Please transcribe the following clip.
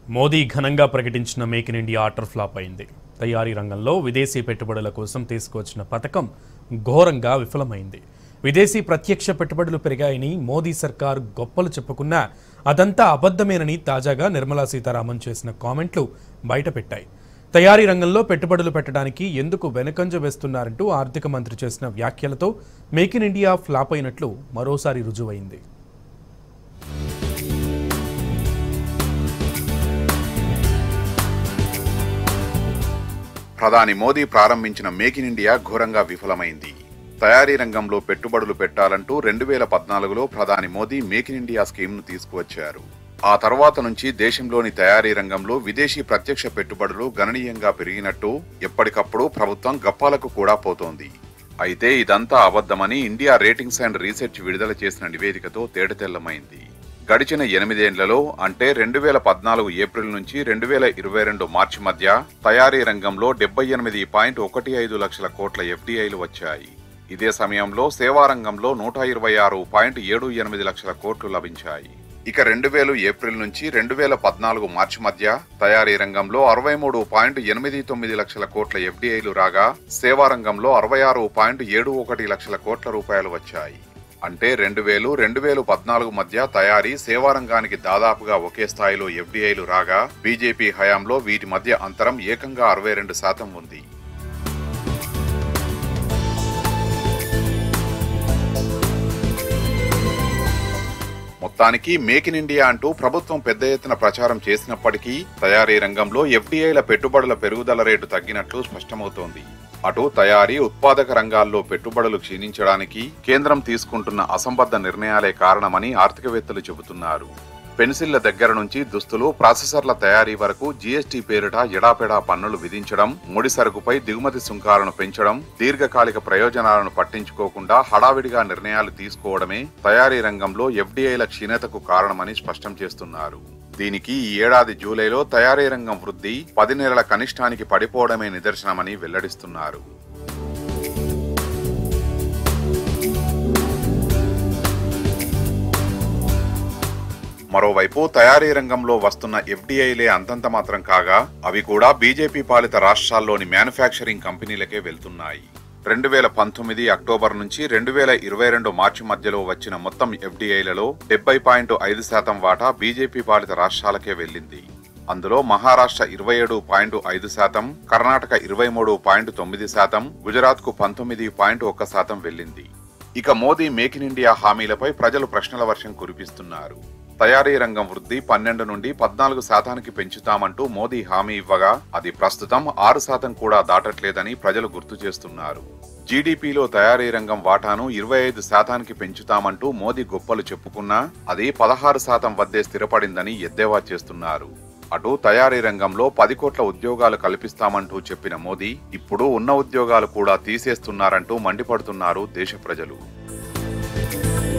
మోదీ ఘనంగా ప్రకటించిన make in India order flop అయింది తయారీ రంగంలో విదేశీ పెట్టుబడుల కోసం తీసుకువచ్చిన పథకం ఘోరంగా విఫలమైంది విదేశీ ప్రత్యక్ష పెట్టుబడులు పెరిగాయని మోదీ సర్కార్ గొప్పలు చెప్పుకున్నా అదంతా అబద్ధమేనని తాజాగా నిర్మలా సీతారామన్ చేసిన కామెంట్లు బయటపెట్టాయి తయారీ రంగంలో పెట్టుబడులు పెట్టడానికి ఎందుకు వెనుకంజ వేస్తున్నారంటూ ఆర్థిక మంత్రి చేసిన వ్యాఖ్యలతో మేక్ ఇన్ ఇండియా ఫ్లాప్ అయినట్లు మరోసారి రుజువైంది ప్రధాని మోదీ ప్రారంభించిన మేక్ ఇన్ ఇండియా ఘోరంగా విఫలమైంది తయారీ రంగంలో పెట్టుబడులు పెట్టాలంటూ రెండు వేల పద్నాలుగులో ప్రధాని మోదీ మేక్ ఇన్ ఇండియా స్కీమ్ను తీసుకువచ్చారు ఆ తర్వాత నుంచి దేశంలోని తయారీ రంగంలో విదేశీ ప్రత్యక్ష పెట్టుబడులు గణనీయంగా పెరిగినట్టు ఎప్పటికప్పుడు ప్రభుత్వం గప్పాలకు కూడా పోతోంది అయితే ఇదంతా అబద్ధమని ఇండియా రేటింగ్స్ అండ్ రీసెర్చ్ విడుదల చేసిన నివేదికతో తేటతెల్లమైంది గడిచిన ఎనిమిదేండ్లలో అంటే రెండు వేల పద్నాలుగు ఏప్రిల్ నుంచి రెండు వేల ఇరవై రెండు మార్చి మధ్య తయారీ రంగంలో డెబ్బై ఎనిమిది పాయింట్ ఒకటి ఐదు లక్షల కోట్ల ఎఫ్డీఐలు వచ్చాయి ఇదే సమయంలో సేవా రంగంలో నూట ఇరవై ఆరు పాయింట్ ఏడు ఎనిమిది లక్షల కోట్లు లభించాయి ఇక రెండు వేలు ఏప్రిల్ నుంచి రెండు వేల పద్నాలుగు మార్చి మధ్య తయారీ రంగంలో అరవై మూడు పాయింట్ ఎనిమిది తొమ్మిది లక్షల కోట్ల ఎఫ్డీఐలు రాగా సేవా రంగంలో అరవై ఆరు పాయింట్ ఏడు ఒకటి లక్షల కోట్ల రూపాయలు వచ్చాయి అంటే రెండు వేలు రెండు వేలు పద్నాలుగు మధ్య తయారీ సేవా రంగానికి దాదాపుగా ఒకే స్థాయిలో ఎఫ్డీఐలు రాగా బీజేపీ హయాంలో వీటి మధ్య అంతరం ఏకంగా అరవై రెండు శాతం ఉంది మొత్తానికి మేక్ ఇన్ ఇండియా అంటూ ప్రభుత్వం పెద్ద ఎత్తున ప్రచారం చేసినప్పటికీ తయారీ రంగంలో ఎఫ్డీఐల పెట్టుబడుల పెరుగుదల రేటు తగ్గినట్లు స్పష్టమవుతోంది అటు తయారీ ఉత్పాదక రంగాల్లో పెట్టుబడులు క్షీణించడానికి కేంద్రం తీసుకుంటున్న అసంబద్ధ నిర్ణయాలే కారణమని ఆర్థికవేత్తలు చెబుతున్నారు పెన్సిళ్ల దగ్గర నుంచి దుస్తులు ప్రాసెసర్ల తయారీ వరకు జీఎస్టీ పేరిట ఎడాపెడా పన్నులు విధించడం ముడి సరుకుపై దిగుమతి సుంకాలను పెంచడం దీర్ఘకాలిక ప్రయోజనాలను పట్టించుకోకుండా హడావిడిగా నిర్ణయాలు తీసుకోవడమే తయారీ రంగంలో ఎఫ్డీఐల క్షీణతకు కారణమని స్పష్టం చేస్తున్నారు దీనికి ఈ ఏడాది జూలైలో తయారీ రంగం వృద్ధి పది నెలల కనిష్టానికి పడిపోవడమే నిదర్శనమని వెల్లడిస్తున్నారు మరోవైపు తయారీ రంగంలో వస్తున్న ఎఫ్డీఐలే అంతంత మాత్రం కాగా అవి కూడా బీజేపీ పాలిత రాష్ట్రాల్లోని మ్యానుఫ్యాక్చరింగ్ కంపెనీలకే వెళ్తున్నాయి రెండు వేల పంతొమ్మిది అక్టోబర్ నుంచి రెండు వేల ఇరవై రెండు మార్చి మధ్యలో వచ్చిన మొత్తం ఎఫ్డీఐలలో డెబ్బై పాయింట్ ఐదు శాతం వాటా బీజేపీ పాలిత రాష్ట్రాలకే వెళ్ళింది అందులో మహారాష్ట్ర ఇరవై ఏడు పాయింట్ ఐదు శాతం కర్ణాటక ఇరవై మూడు పాయింట్ తొమ్మిది శాతం గుజరాత్ కు పంతొమ్మిది పాయింట్ ఒక్క శాతం వెళ్ళింది ఇక మోదీ మేక్ ఇన్ ఇండియా హామీలపై ప్రజలు ప్రశ్నల వర్షం కురిపిస్తున్నారు తయారీ రంగం వృద్ధి పన్నెండు నుండి పద్నాలుగు శాతానికి పెంచుతామంటూ మోదీ హామీ ఇవ్వగా అది ప్రస్తుతం ఆరు శాతం కూడా దాటట్లేదని ప్రజలు గుర్తు చేస్తున్నారు జీడీపీలో తయారీ రంగం వాటాను ఇరవై ఐదు శాతానికి పెంచుతామంటూ మోదీ గొప్పలు చెప్పుకున్నా అది పదహారు శాతం వద్దే స్థిరపడిందని ఎద్దేవా చేస్తున్నారు అటు తయారీ రంగంలో పది కోట్ల ఉద్యోగాలు కల్పిస్తామంటూ చెప్పిన మోదీ ఇప్పుడు ఉన్న ఉద్యోగాలు కూడా తీసేస్తున్నారంటూ మండిపడుతున్నారు దేశ ప్రజలు